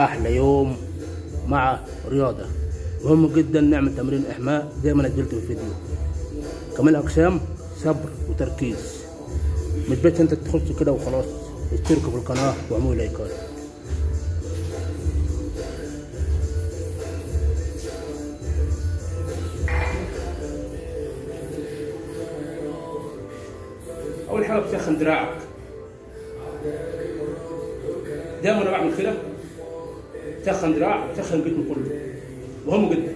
احلى يوم مع رياضه مهم جدا نعمل تمرين احماء زي ما نزلت في الفيديو كمال اجسام صبر وتركيز مش بس انت تخش كده وخلاص اشتركوا في القناه واعملوا لايكات اول حاجه بتسخن دراعك دايما انا بعمل كده تسخن دراع تسخن الجسم كله مهم جدا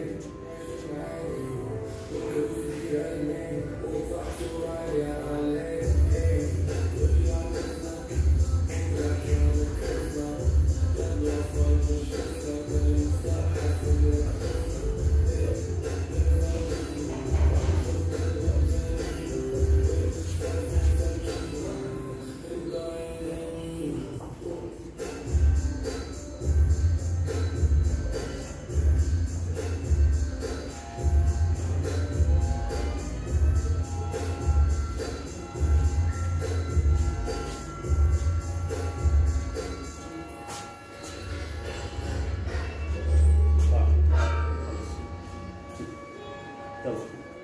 يلا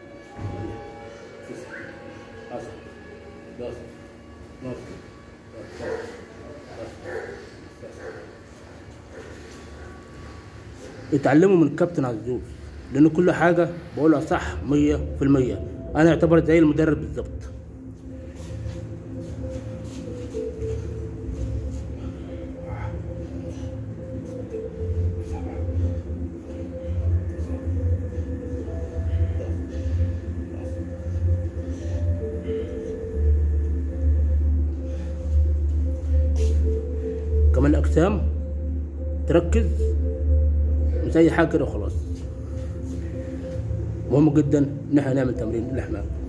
تسعة عشرة 11 12 اتعلموا من الكابتن عزوز لان كل حاجه بقولها صح 100% انا اعتبر زي المدرب بالظبط كمان الاجسام تركز مش اي حاجه كده وخلاص مهم جدا ان احنا نعمل تمرين الاحماء